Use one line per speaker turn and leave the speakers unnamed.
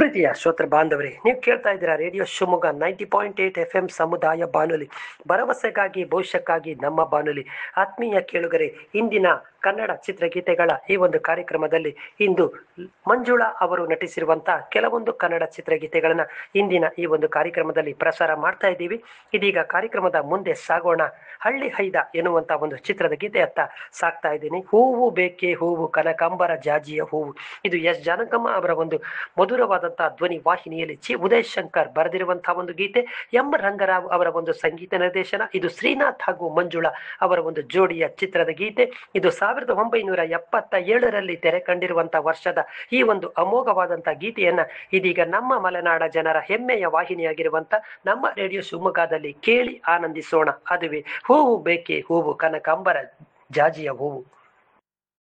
ಪ್ರೀತಿಯ ಶ್ರೋತೃ ಬಾಂಧವರೇ ನೀವು ಕೇಳ್ತಾ ಇದ್ದೀರಾ radio Shivamogga ninety point eight F M ಸಮುದಾಯ ಬಾನುಲಿ ಭರವಸೆಗಾಗಿ ಭವಿಷ್ಯಕ್ಕಾಗಿ ನಮ್ಮ ಬಾನುಲಿ ಆತ್ಮೀಯ ಕೇಳುಗರೆ ಇಂದಿನ ಕನ್ನಡ ಚಿತ್ರಗೀತೆಗಳ ಈ ಒಂದು ಕಾರ್ಯಕ್ರಮದಲ್ಲಿ ಇಂದು ಮಂಜುಳಾ ಅವರು ನಟಿಸಿರುವಂತಹ ಕೆಲವೊಂದು ಕನ್ನಡ ಚಿತ್ರಗೀತೆಗಳನ್ನ ಇಂದಿನ ಈ ಒಂದು ಕಾರ್ಯಕ್ರಮದಲ್ಲಿ ಪ್ರಸಾರ ಮಾಡ್ತಾ ಇದ್ದೀವಿ ಇದೀಗ ಕಾರ್ಯಕ್ರಮದ ಮುಂದೆ ಸಾಗೋಣ ಹಳ್ಳಿ ಹೈದ ಎನ್ನುವಂತ ಒಂದು ಚಿತ್ರದ ಗೀತೆಯತ್ತ ಸಾಕ್ತಾ ಇದ್ದೀನಿ ಹೂವು ಬೇಕೆ ಹೂವು ಕನಕಾಂಬರ ಜಾಜಿಯ ಹೂವು ಇದು ಎಸ್ ಜಾನಕಮ್ಮ ಅವರ ಒಂದು ಮಧುರವಾದಂತಹ ಧ್ವನಿ ವಾಹಿನಿಯಲ್ಲಿ ಚಿ ಉದಯ್ ಶಂಕರ್ ಬರೆದಿರುವಂತಹ ಒಂದು ಗೀತೆ ಎಂ ರಂಗರಾವ್ ಅವರ ಒಂದು ಸಂಗೀತ ನಿರ್ದೇಶನ ಇದು ಶ್ರೀನಾಥ್ ಹಾಗೂ ಮಂಜುಳಾ ಅವರ ಒಂದು ಜೋಡಿಯ ಚಿತ್ರದ ಗೀತೆ ಇದು ಸಾವಿರದ ಒಂಬೈನೂರ ಎಪ್ಪತ್ತ ಏಳರಲ್ಲಿ ತೆರೆ ಕಂಡಿರುವಂತಹ ವರ್ಷದ ಈ ಒಂದು ಅಮೋಘವಾದಂತಹ ಗೀತೆಯನ್ನ ಇದೀಗ ನಮ್ಮ ಮಲೆನಾಡ ಜನರ ಹೆಮ್ಮೆಯ ವಾಹಿನಿಯಾಗಿರುವಂತ ನಮ್ಮ ರೇಡಿಯೋ ಶಿವಮೊಗ್ಗದಲ್ಲಿ ಕೇಳಿ ಆನಂದಿಸೋಣ ಅದುವೇ ಹೂವು ಬೇಕೆ ಹೂವು ಕನಕಾಂಬರ ಜಾಜಿಯ ಹೂವು